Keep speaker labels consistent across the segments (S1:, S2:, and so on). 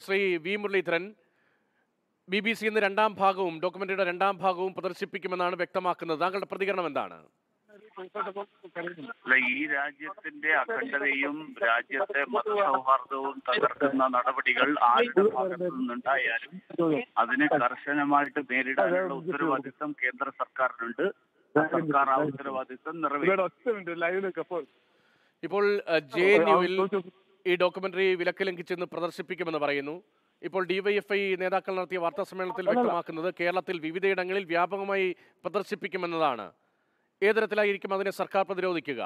S1: Shri V Muraleedharan B B C ഇന്ന് രണ്ടാം ഭാഗവും ഡോക്യുമെന്ററിയുടെ രണ്ടാം ഭാഗവും പ്രദർശിപ്പിക്കുമെന്നാണ് വ്യക്തമാക്കുന്നത് താങ്കളുടെ പ്രതികരണം എന്താണ്
S2: അല്ല ഈ രാജ്യത്തിന്റെ അഖണ്ഡതയും രാജ്യത്തെ മതസൗഹാർദ്ദവും തകർക്കുന്ന നടപടികൾ ആരുടെ ഭാഗത്തു നിന്നുണ്ടായാലും അതിനെ കർശനമായിട്ട് നേരിടാനുള്ള ഉത്തരവാദിത്തം കേന്ദ്ര സർക്കാരിനുണ്ട് സർക്കാർ ആ ഉത്തരവാദിത്തം നിറവേറ്റും
S3: ഒറ്റ മിനിറ്റ് ലൈവിലേക്ക് അപ്പോൾ
S1: ഇപ്പോൾ ജെ എൻ യുവിൽ ഈ ഡോക്യുമെന്ററി വിലക്ക് ലംഘിച്ചെന്ന് പ്രദർശിപ്പിക്കുമെന്ന് പറയുന്നു ഇപ്പോൾ ഡിവൈഎഫ്ഐ നേതാക്കൾ നടത്തിയ വാർത്താ സമ്മേളനത്തിൽ വ്യക്തമാക്കുന്നത് കേരളത്തിൽ വിവിധയിടങ്ങളിൽ വ്യാപകമായി പ്രദർശിപ്പിക്കുമെന്നതാണ് ഏത് തരത്തിലായിരിക്കും അതിനെ സർക്കാർ പ്രതിരോധിക്കുക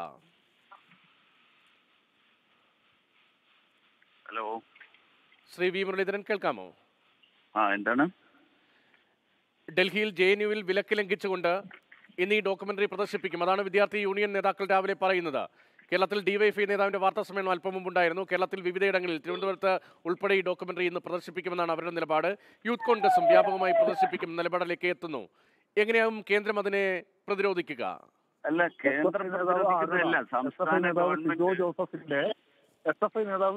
S2: ഹലോ
S1: ശ്രീ വി മുരളീധരൻ കേൾക്കാമോ
S2: ആ എന്താണ്
S1: ഡൽഹിയിൽ ജെ എൻ യുവിൽ വിലക്ക് ലംഘിച്ചുകൊണ്ട് ഇന്ന് ഈ ഡോക്യുമെന്ററി പ്രദർശിപ്പിക്കും അതാണ് വിദ്യാർത്ഥി യൂണിയൻ നേതാക്കൾ രാവിലെ പറയുന്നത് കേരളത്തിൽ ഡിവൈഎഫ്ഐ നേതാവിന്റെ വാർത്താ സമ്മേളനം അല്പം മുമ്പുണ്ടായിരുന്നു കേരളത്തിൽ വിവിധയിടങ്ങളിൽ തിരുവനന്തപുരത്ത് ഉൾപ്പെടെ ഈ ഡോക്യുമെന്ററി ഇന്ന് പ്രദർശിപ്പിക്കുമെന്നാണ് അവരുടെ നിലപാട് യൂത്ത് കോൺഗ്രസും വ്യാപകമായി പ്രദർശിപ്പിക്കും നിലപാടിലേക്ക് എത്തുന്നു എങ്ങനെയാവും കേന്ദ്രം അതിനെ പ്രതിരോധിക്കുക
S2: അല്ല കേന്ദ്രം പ്രതിരോധിക്കുന്നതല്ല സംസ്ഥാന
S3: ജോ
S2: ഗവൺമെന്റ്
S3: ജോസഫിന്റെ എസ് എഫ് ഐ നേതാവ്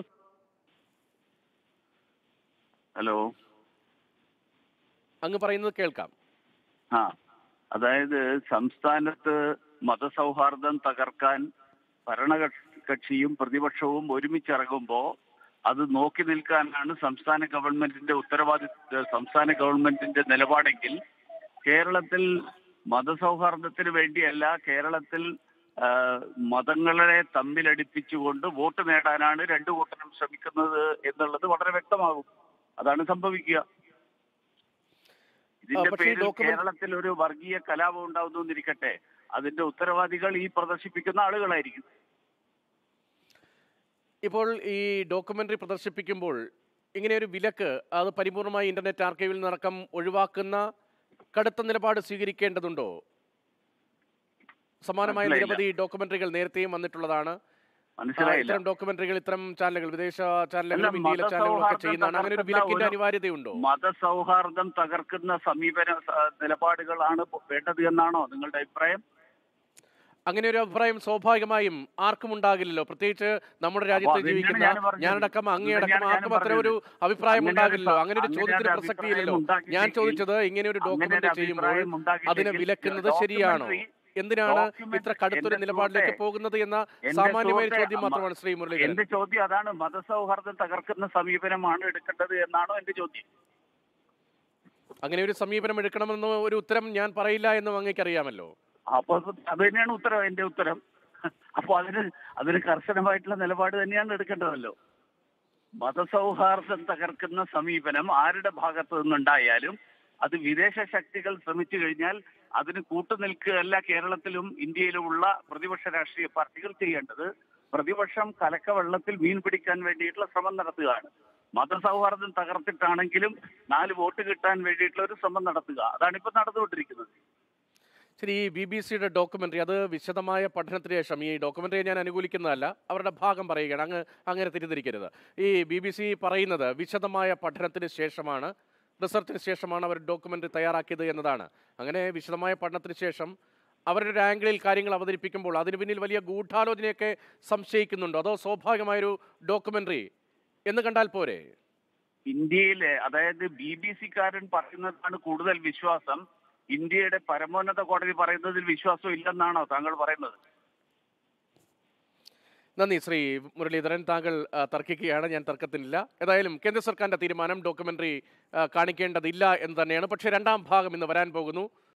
S2: ഹലോ
S1: അങ്ങ് പറയുന്നത് കേൾക്കാം
S2: ആ അതായത് സംസ്ഥാനത്ത് മതസൗഹാർദ്ദം തകർക്കാൻ ഭരണകക്ഷിയും പ്രതിപക്ഷവും ഒരുമിച്ചിറങ്ങുമ്പോ അത് നോക്കി നിൽക്കാനാണ് സംസ്ഥാന ഗവൺമെന്റിന്റെ ഉത്തരവാദി സംസ്ഥാന ഗവൺമെന്റിന്റെ നിലപാടെങ്കിൽ കേരളത്തിൽ മതസൗഹാർദ്ദത്തിന് വേണ്ടിയല്ല കേരളത്തിൽ ആ, മതങ്ങളെ തമ്മിലടിപ്പിച്ചുകൊണ്ട് വോട്ട് നേടാനാണ് രണ്ടു കൂട്ടരും ശ്രമിക്കുന്നത് എന്നുള്ളത് വളരെ വ്യക്തമാകും അതാണ് സംഭവിക്കുക ഇതിന്റെ
S1: പക്ഷേ ഈ
S2: പേരിൽ
S1: document-
S2: കേരളത്തിൽ ഒരു വർഗീയ കലാപം ഉണ്ടാവുന്നു എന്നിരിക്കട്ടെ അതിന്റെ ഉത്തരവാദികൾ ഈ പ്രദർശിപ്പിക്കുന്ന ആളുകളായിരിക്കും
S1: ഇപ്പോൾ ഈ ഡോക്യുമെന്ററി പ്രദർശിപ്പിക്കുമ്പോൾ ഇങ്ങനെ ഒരു വിലക്ക് അത് പരിപൂർണമായി ഇന്റർനെറ്റ് ആർക്കൈവിൽ നിന്നടക്കം ഒഴിവാക്കുന്ന കടുത്ത നിലപാട് സ്വീകരിക്കേണ്ടതുണ്ടോ സമാനമായ
S2: മനസ്സിലായില്ല.
S1: നിരവധി ഡോക്യുമെന്ററികൾ നേരത്തെയും വന്നിട്ടുള്ളതാണ് ആ,
S2: മനസ്സിലായില്ല
S1: ഇത്തരം ഡോക്യുമെന്ററികൾ ഇത്തരം ചാനലുകൾ വിദേശ
S2: അല്ല,
S1: ചാനലുകളും ഇന്ത്യയിലെ ചാനലുകളൊക്കെ
S2: മതസൗഹാർദ്ദം
S1: ചെയ്യുന്നതാണ് അങ്ങനെ ഒരു
S2: തകർക്കുന്ന
S1: വിലക്കിന്റെ
S2: ഒരു-
S1: അനിവാര്യതയുണ്ടോ
S2: മതസൗഹാർദ്ദം തകർക്കുന്ന സമീപന സ- നിലപാടുകളാണ് വേണ്ടത് എന്നാണോ നിങ്ങളുടെ അഭിപ്രായം
S1: അങ്ങനെ ഒരു അഭിപ്രായം സ്വാഭാവികമായും ആർക്കും ഉണ്ടാകില്ലല്ലോ പ്രത്യേകിച്ച് നമ്മുടെ രാജ്യത്ത്
S2: തന്നെയാണ്
S1: ജീവിക്കുന്ന
S2: ഞാൻ പറഞ്ഞത്.
S1: ഞാനടക്കം
S2: അത്
S1: അങ്ങേയടക്കം
S2: തന്നെയാണ് ഞാൻ
S1: ആർക്കും അത്തരം ഒരു അഭിപ്രായം
S2: അങ്ങനെ ഒരു
S1: ഉണ്ടാകില്ലല്ലോ
S2: സ-
S1: അങ്ങനെ ഒരു
S2: അങ്ങനെ
S1: ചോദ്യത്തിന്
S2: ഒരു
S1: പ്രസക്തിയില്ലല്ലോ
S2: അഭിപ്രായം
S1: ഞാൻ
S2: ഉണ്ടാക്കിയില്ലെങ്കിൽ-
S1: ചോദിച്ചത് ഇങ്ങനെ ഒരു
S2: അങ്ങനെ ഒരു
S1: ഡോക്യുമെന്റ് ചെയ്യുമ്പോൾ
S2: അഭിപ്രായം ഉണ്ടാക്കിയില്ലെങ്കിൽ
S1: അതിനെ വിലക്കുന്നത് ശരിയാണോ
S2: documentary-
S1: എന്തിനാണ്
S2: document-
S1: ഇത്ര കടുത്തൊരു
S2: എന്റെ
S1: നിലപാടിലേക്ക്
S2: സുഹൃത്തേ,
S1: പോകുന്നത് എന്ന
S2: എന്റെ
S1: സാമാന്യമായ ഒരു
S2: സുഹൃത്തേ,
S1: ചോദ്യം
S2: അമ്മ-
S1: മാത്രമാണ് ശ്രീ മുരളീധരൻ
S2: എന്റെ ചോദ്യം അതാണ് മതസൗഹാർദ്ദം തകർക്കുന്ന സമീപനമാണ് എടുക്കേണ്ടത് എന്നാണോ എന്റെ ചോദ്യം
S1: അങ്ങനെ ഒരു സമീപനം എടുക്കണമെന്ന് ഒരു ഉത്തരം ഞാൻ പറയില്ല എന്നും അങ്ങേക്ക് അറിയാമല്ലോ
S2: അപ്പൊ അത് അത് തന്നെയാണ് ഉത്തരം എന്റെ ഉത്തരം അപ്പൊ അതിന് അതിന് കർശനമായിട്ടുള്ള നിലപാട് തന്നെയാണ് എടുക്കേണ്ടതല്ലോ മതസൗഹാർദ്ദം തകർക്കുന്ന സമീപനം ആരുടെ ഭാഗത്തു നിന്നുണ്ടായാലും അത് വിദേശ ശക്തികൾ ശ്രമിച്ചു കഴിഞ്ഞാൽ അതിന് കൂട്ടുനിൽക്കുകയല്ല കേരളത്തിലും ഇന്ത്യയിലുമുള്ള പ്രതിപക്ഷ രാഷ്ട്രീയ പാർട്ടികൾ ചെയ്യേണ്ടത് പ്രതിപക്ഷം കലക്കവെള്ളത്തിൽ മീൻ പിടിക്കാൻ വേണ്ടിയിട്ടുള്ള ശ്രമം നടത്തുകയാണ് മതസൗഹാർദ്ദം തകർത്തിട്ടാണെങ്കിലും നാല് വോട്ട് കിട്ടാൻ വേണ്ടിയിട്ടുള്ള ഒരു ശ്രമം നടത്തുക അതാണ് ഇപ്പൊ നടന്നുകൊണ്ടിരിക്കുന്നത്
S1: ശരി ഈ ബി ബി സിയുടെ ഡോക്യുമെന്ററി അത് വിശദമായ പഠനത്തിന് ശേഷം ഈ ഡോക്യുമെന്ററിയെ ഞാൻ അനുകൂലിക്കുന്നതല്ല അവരുടെ ഭാഗം പറയുകയാണ് അങ്ങ് അങ്ങനെ തിരിതിരിക്കരുത് ഈ ബി ബി സി പറയുന്നത് വിശദമായ പഠനത്തിന് ശേഷമാണ് റിസർച്ചിന് ശേഷമാണ് അവർ ഡോക്യുമെന്ററി തയ്യാറാക്കിയത് എന്നതാണ് അങ്ങനെ വിശദമായ പഠനത്തിന് ശേഷം അവരുടെ ഒരു ആംഗിളിൽ കാര്യങ്ങൾ അവതരിപ്പിക്കുമ്പോൾ അതിന് പിന്നിൽ വലിയ ഗൂഢാലോചനയൊക്കെ സംശയിക്കുന്നുണ്ടോ അതോ സ്വാഭാവികമായൊരു ഡോക്യുമെന്ററി എന്ന് കണ്ടാൽ പോരെ
S2: ഇന്ത്യയിലെ അതായത് ബി ബി സിക്കാരൻ പറയുന്നതാണ് കൂടുതൽ വിശ്വാസം ഇന്ത്യയുടെ പരമോന്നത കോടതി പറയുന്നതിൽ വിശ്വാസം ഇല്ലെന്നാണോ താങ്കൾ പറയുന്നത്
S1: നന്ദി ശ്രീ മുരളീധരൻ താങ്കൾ ആ, തർക്കിക്കുകയാണ് ഞാൻ തർക്കത്തിനില്ല ഏതായാലും കേന്ദ്ര സർക്കാരിന്റെ തീരുമാനം ഡോക്യുമെന്ററി ആ, കാണിക്കേണ്ടതില്ല എന്ന് തന്നെയാണ് പക്ഷേ രണ്ടാം ഭാഗം ഇന്ന് വരാൻ പോകുന്നു